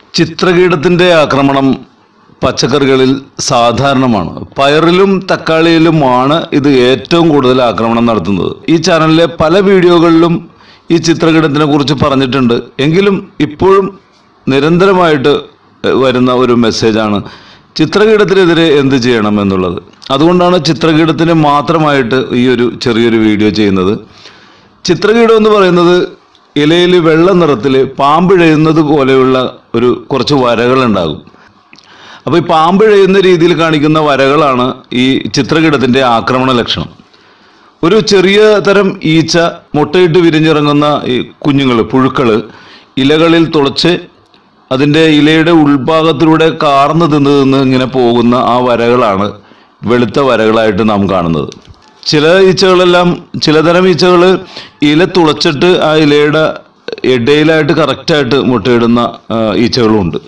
ചിത്രകീടത്തിന്റെ ആക്രമണം പച്ചക്കറികളിൽ സാധാരണമാണ് പയറിലും തക്കാളിയിലുമാണ് ഇത് ഏറ്റവും കൂടുതൽ ആക്രമണം നടത്തുന്നത് ഈ ചാനലിലെ പല വീഡിയോകളിലും ഈ ചിത്രകീടത്തിനെ കുറിച്ച് പറഞ്ഞിട്ടുണ്ട് എങ്കിലും ഇപ്പോഴും നിരന്തരമായിട്ട് എഹ്, വരുന്ന ഒരു മെസ്സേജാണ് ചിത്രകീടത്തിനെതിരെ എന്ത് ചെയ്യണം എന്നുള്ളത് അതുകൊണ്ടാണ് ചിത്രകീടത്തിന് മാത്രമായിട്ട് ഈ ഒരു ചെറിയൊരു വീഡിയോ ചെയ്യുന്നത് ചിത്രകീടം എന്ന് പറയുന്നത് ഇലയിൽ വെള്ള നിറത്തിൽ പാമ്പിഴയുന്നത് പോലെയുള്ള ഒരു കുറച്ച് വരകളുണ്ടാകും അപ്പോൾ ഈ പാമ്പിഴയുന്ന രീതിയിൽ കാണിക്കുന്ന വരകളാണ് ഈ ചിത്രകീടത്തിൻ്റെ ആക്രമണ ലക്ഷണം ഒരു ചെറിയ തരം ഈച്ച മുട്ടയിട്ട് വിരിഞ്ഞിറങ്ങുന്ന ഈ കുഞ്ഞുങ്ങൾ പുഴുക്കൾ ഇലകളിൽ തുളച്ച് അതിൻ്റെ ഇലയുടെ ഉൾഭാഗത്തിലൂടെ കാർന്ന് തിന്ന് തിന്ന് ഇങ്ങനെ പോകുന്ന ആ വരകളാണ് വെളുത്ത വരകളായിട്ട് നാം കാണുന്നത് ചില ഈച്ചകളെല്ലാം ചിലതരം ഈച്ചകൾ ഇല തുളച്ചിട്ട് ആ ഇലയുടെ ഇടയിലായിട്ട് കറക്റ്റായിട്ട് മുട്ടയിടുന്ന ആ, ഈച്ചകളുമുണ്ട്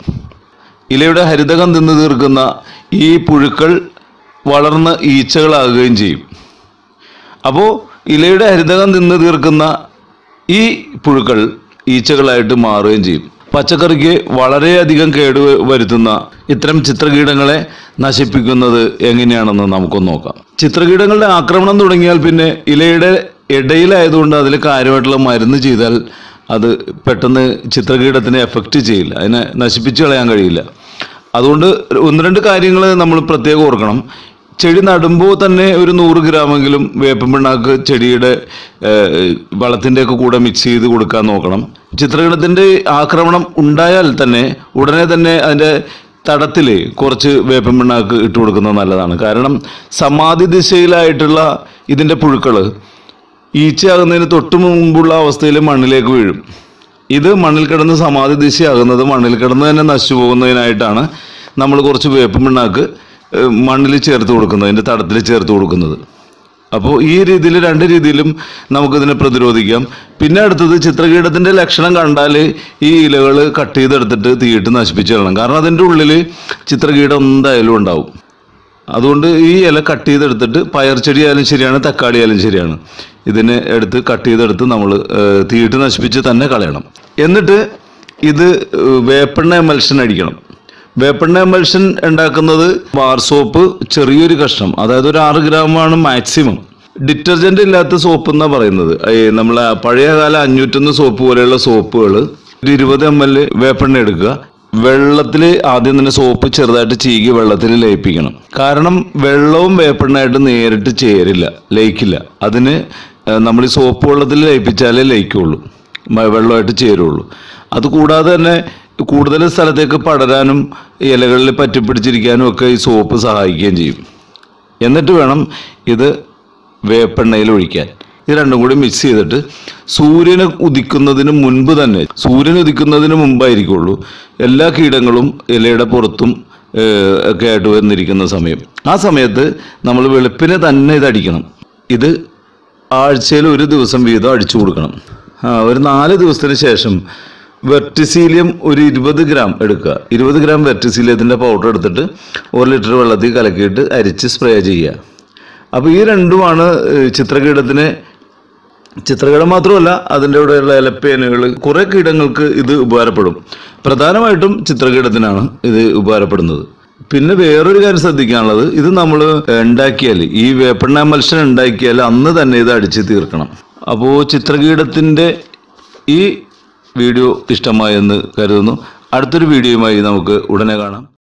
ഇലയുടെ ഹരിതകം തിന്നു തീർക്കുന്ന ഈ പുഴുക്കൾ വളർന്ന് ഈച്ചകളാകുകയും ചെയ്യും അപ്പോൾ ഇലയുടെ ഹരിതകം തിന്ന് തീർക്കുന്ന ഈ പുഴുക്കൾ ഈച്ചകളായിട്ട് മാറുകയും ചെയ്യും പച്ചക്കറിക്ക് വളരെയധികം കേട് വരുത്തുന്ന ഇത്തരം ചിത്രകീടങ്ങളെ നശിപ്പിക്കുന്നത് എങ്ങനെയാണെന്ന് നമുക്കൊന്ന് നോക്കാം ചിത്രകീടങ്ങളുടെ ആക്രമണം തുടങ്ങിയാൽ പിന്നെ ഇലയുടെ ഇടയിലായതുകൊണ്ട് അതിൽ കാര്യമായിട്ടുള്ള മരുന്ന് ചെയ്താൽ അത് പെട്ടെന്ന് ചിത്രകീടത്തിനെ എഫക്റ്റ് ചെയ്യില്ല അതിനെ നശിപ്പിച്ച് കളയാൻ കഴിയില്ല അതുകൊണ്ട് ഒന്ന് രണ്ട് കാര്യങ്ങൾ നമ്മൾ പ്രത്യേകം ഓർക്കണം ചെടി നടുമ്പോൾ തന്നെ ഒരു നൂറ് ഗ്രാമെങ്കിലും വേപ്പൻ പിണ്ണാക്ക് ചെടിയുടെ വളത്തിൻ്റെ ഒക്കെ കൂടെ മിക്സ് ചെയ്ത് കൊടുക്കാൻ നോക്കണം ചിത്രകീടത്തിൻ്റെ ആക്രമണം ഉണ്ടായാൽ തന്നെ ഉടനെ തന്നെ അതിൻ്റെ തടത്തിൽ കുറച്ച് വേപ്പൻ പിണ്ണാക്ക് ഇട്ട് കൊടുക്കുന്നത് നല്ലതാണ് കാരണം സമാധി ദിശയിലായിട്ടുള്ള ഇതിൻ്റെ പുഴുക്കൾ ഈച്ചയാകുന്നതിന് തൊട്ട് മുമ്പുള്ള അവസ്ഥയിൽ മണ്ണിലേക്ക് വീഴും ഇത് മണ്ണിൽ കിടന്ന് സമാധി ദിശയാകുന്നത് മണ്ണിൽ കിടന്ന് തന്നെ നശിച്ചു പോകുന്നതിനായിട്ടാണ് നമ്മൾ കുറച്ച് വേപ്പൻ പിണ്ണാക്ക് ഏഹ്, മണ്ണിൽ ചേർത്ത് കൊടുക്കുന്നത് അതിൻ്റെ തടത്തിൽ ചേർത്ത് കൊടുക്കുന്നത് അപ്പോൾ ഈ രീതിയിൽ രണ്ട് രീതിയിലും നമുക്കിതിനെ പ്രതിരോധിക്കാം പിന്നെ അടുത്തത് ചിത്രകീടത്തിൻ്റെ ലക്ഷണം കണ്ടാൽ ഈ ഇലകൾ കട്ട് ചെയ്തെടുത്തിട്ട് തീയിട്ട് നശിപ്പിച്ച് കളയണം കാരണം അതിൻ്റെ ഉള്ളിൽ ചിത്രകീടം എന്തായാലും ഉണ്ടാവും അതുകൊണ്ട് ഈ ഇല കട്ട് ചെയ്തെടുത്തിട്ട് പയർ ചെടിയായാലും ശരിയാണ് തക്കാളി ആയാലും ശരിയാണ് ഇതിനെ എടുത്ത് കട്ട് ചെയ്തെടുത്ത് നമ്മൾ തീയിട്ട് നശിപ്പിച്ച് തന്നെ കളയണം എന്നിട്ട് ഇത് ഏഹ്, വേപ്പെണ്ണ എമൽഷൻ അടിക്കണം വേപ്പെണ്ണ എമൽഷൻ ഉണ്ടാക്കുന്നത് ബാർ സോപ്പ് ചെറിയൊരു കഷ്ണം അതായത് ഒരു ആറ് ഗ്രാമാണ് മാക്സിമം ഡിറ്റർജന്റ് ഇല്ലാത്ത സോപ്പ് എന്നാണ് പറയുന്നത് ഈ നമ്മളെ പഴയകാല അഞ്ഞൂറ്റൊന്ന് സോപ്പ് പോലെയുള്ള സോപ്പുകൾ ഒരു ഇരുപത് എം എൽ വേപ്പെണ്ണ എടുക്കുക വെള്ളത്തിൽ ആദ്യം തന്നെ സോപ്പ് ചെറുതായിട്ട് ചീകി വെള്ളത്തിൽ ലയിപ്പിക്കണം കാരണം വെള്ളവും വേപ്പെണ്ണയായിട്ട് നേരിട്ട് ചേരില്ല ലയിക്കില്ല അതിന് ഏഹ്, നമ്മൾ ഈ സോപ്പ് വെള്ളത്തിൽ ലയിപ്പിച്ചാലേ ലയിക്കുള്ളൂ മ- വെള്ളമായിട്ട് ചേരുള്ളൂ അതുകൂടാതെ തന്നെ കൂടുതൽ സ്ഥലത്തേക്ക് പടരാനും ഇലകളിൽ പറ്റിപ്പിടിച്ചിരിക്കാനും ഒക്കെ ഈ സോപ്പ് സഹായിക്കുകയും ചെയ്യും എന്നിട്ട് വേണം ഇത് വേപ്പെണ്ണയിൽ ഒഴിക്കാൻ ഇത് രണ്ടും കൂടി മിക്സ് ചെയ്തിട്ട് സൂര്യന് ഉദിക്കുന്നതിന് മുൻപ് തന്നെ സൂര്യൻ ഉദിക്കുന്നതിന് മുമ്പായിരിക്കുള്ളൂ എല്ലാ കീടങ്ങളും ഇലയുടെ പുറത്തും ഏഹ്, ഒക്കെ ആയിട്ട് വന്നിരിക്കുന്ന സമയം ആ സമയത്ത് നമ്മൾ വെളുപ്പിനെ തന്നെ ഇത് അടിക്കണം ഇത് ആഴ്ചയിൽ ഒരു ദിവസം വീതം അടിച്ചു കൊടുക്കണം ആ, ഒരു നാല് ദിവസത്തിന് ശേഷം വെർട്ടിസീലിയം ഒരു ഇരുപത് ഗ്രാം എടുക്കുക ഇരുപത് ഗ്രാം വെർട്ടിസീലിയത്തിൻ്റെ പൗഡർ എടുത്തിട്ട് ഒരു ലിറ്റർ വെള്ളത്തിൽ കലക്കിയിട്ട് അരിച്ച് സ്പ്രേ ചെയ്യുക അപ്പോൾ ഈ രണ്ടുമാണ് ഏഹ്, ചിത്രകീടത്തിന് ചിത്രകീടം മാത്രമല്ല അതിൻ്റെ കൂടെയുള്ള ഇലപ്പേനുകൾ കുറേ കീടങ്ങൾക്ക് ഇത് ഉപകാരപ്പെടും പ്രധാനമായിട്ടും ചിത്രകീടത്തിനാണ് ഇത് ഉപകാരപ്പെടുന്നത് പിന്നെ വേറൊരു കാര്യം ശ്രദ്ധിക്കാനുള്ളത് ഇത് നമ്മൾ ഉണ്ടാക്കിയാൽ ഈ വേപ്പെണ്ണ മത്സ്യം ഉണ്ടാക്കിയാൽ അന്ന് തന്നെ ഇത് അടിച്ച് തീർക്കണം അപ്പോൾ ചിത്രകീടത്തിൻ്റെ ഈ വീഡിയോ ഇഷ്ടമായെന്ന് കരുതുന്നു അടുത്തൊരു വീഡിയോയുമായി നമുക്ക് ഉടനെ കാണാം